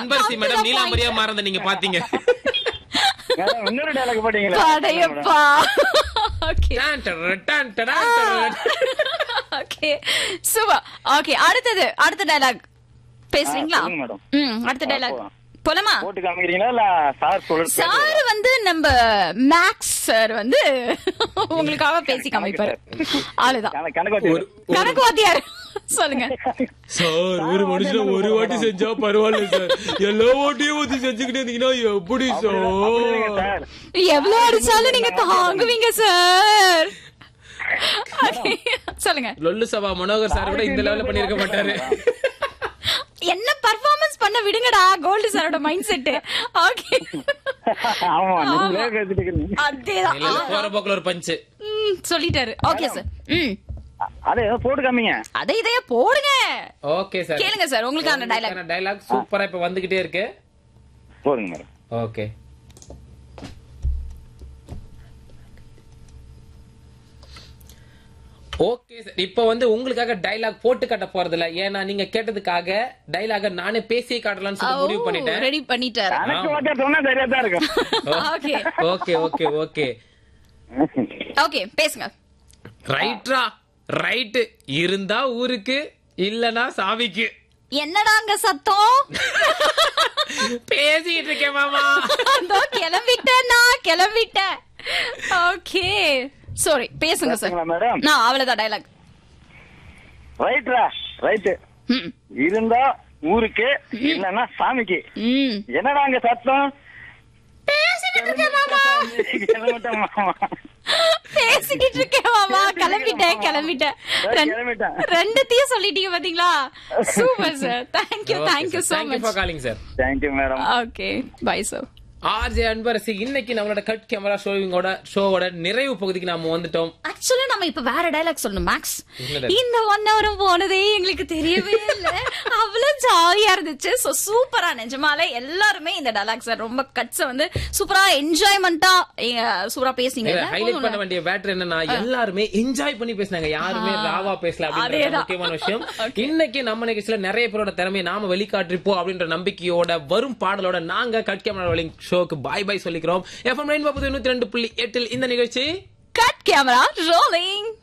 Anbarasi madam நீலாம்பரியா மாறத நீங்க பாத்தீங்க madam இன்னொரு டைலாக் போட்டீங்களா படையப்பா ஓகே டான் டடட டான் டடான் டடட. ஓகே சூப்பர் ஓகே அடுத்தது அடுத்த டயலாக் பேசுறீங்களா ஆ, சொல்லுங்க மேடம். ம் அடுத்த ஆ, டயலாக் போலாம். போலாமா போட்டு காமிக்கிறீங்களா இல்ல சார் சொல்றது சார் வந்து நம்ம மேக்ஸ் சார் வந்து உங்களுக்காக பேசி காமிப்பாரு ஆளுதான் கணக்கு- கணக்கு வச்சு ஒரு- ஒரு- கணக்கு வாத்தியார் சொல்லுங்க சார் ஒரு மனுஷன் ஒரு வாட்டி செஞ்சா பரவாயில்ல சார் எல்லா வாட்டியும் வந்து செஞ்சுக்கிட்டே இருந்தீங்கன்னா எப்படி அப்படிதாங்க சார் சார் எவ்வளவு அடிச்சாலும் நீங்க தாங்குவீங்க சார் சொல்லுங்க லொல்லு சபா மனோகர் சார் கூட இந்த லெவல்ல பண்ணிருக்க மாட்டாரு என்ன பர்ஃபார்மன்ஸ் பண்ண விடுங்கடா கோல்டு சாரோட மைண்ட் செட் ஓகே ஆமா நீங்களே பேசிட்டு இருக்கீங்க அதேதான் இல்ல, இல்ல, போற போக்குல ஒரு பஞ்சு ம், சொல்லிட்டாரு ஓகே சார் ம் அதே ஏதோ போட்டு காமிங்க அதை இதைய போடுங்க ஓகே சார் கேளுங்க சார் உங்களுக்கான டைலாக் டைலாக் சூப்பரா இப்ப வந்துகிட்டே இருக்கு போதுங்க மேடம் ஓகே ஓகே சார் இப்ப வந்து உங்களுக்காக டைலாக் போட்டு காட்ட போறது இல்ல ஏன்னா நீங்க கேட்டதுக்காக டைலாக நானே பேசி காட்டலாம்னு சொல்லி முடிவு பண்ணிட்டேன் ரெடி பண்ணிட்டாரு கணக்கு வாத்தியார் சொன்னா சரியா தான் இருக்கும் okay okay okay okay okay பேசுங்க ரைட்ரா ரைட்டு இருந்தா ஊருக்கு இல்லனா சாமிக்கு என்னடா அங்க சத்தம் பேசிட்டு இருக்கேன் மாமா அதோ கிளம்பிட்டேன் நான் கிளம்பிட்டேன் ஓகே சாரி பேசுங்க சார் பேசுங்களா மேடம் நான் அவ்வளவுதான் டைலாக் ரைட்ரா ரைட்டு ம் இருந்தா ஊருக்கு இல்லன்னா சாமிக்கு ம் என்னடா அங்க சத்தம் பேசிக்கிட்டு இருக்கேன் மாமா கிளம்பிட்டேன் மாமா. பேசிக்கிட்டு இருக்கேன் மாமா கிளம்பிட்டேன் கிளம்பிட்டேன் ரெண்டு- கிளம்பிட்டேன். ரெண்டுத்தையும் சொல்லிட்டீங்க பாத்தீங்களா super sir thank you thank you so thank you for much calling sir thank you madam okay bye sir RJ Anbarasi இன்னைக்கு நம்மளோட கட் கேமரா ஷோவிங்கோட ஷோவோட நிறைவு பகுதிக்கு நாம வந்துட்டோம் ஆக்சுவலா நம்ம இப்ப வேற டைலாக் சொல்லணும் மேக்ஸ் என்ன dialogue? இந்த ஒன் ஹவரும் போனதே எங்களுக்கு தெரியவே இல்ல அவ்வளவு ஜாலியா இருந்துச்சு சோ சூப்பரா நிஜமாலே எல்லாருமே இந்த டைலாக் சார் ரொம்ப கட்ஸ வந்து சூப்பரா என்ஜாய்மெண்டா சூப்பரா பேசினீங்க ஹைலைட் பண்ண வேண்டிய பேட்டர் என்னன்னா எல்லாருமே என்ஜாய் பண்ணி பேசினாங்க யாருமே ராவா பேசல அப்படின்ற அதேதான். முக்கியமான விஷயம் இன்னைக்கு நம்ம நிகழ்ச்சியில நிறைய பேரோட திறமையை நாம வெளிக்காட்டிருப்போம் அப்படின்ற நம்பிக்கையோட வரும் பாடலோட நாங்க கட் கேமரா ரோலிங் ஷோக்கு பாய் பாய் சொல்லிக்கிறோம் எஃப்எம் நைன் நூத்தி ரெண்டு புள்ளி எட்டில் இந்த நிகழ்ச்சி கட் கேமரா ரோலிங்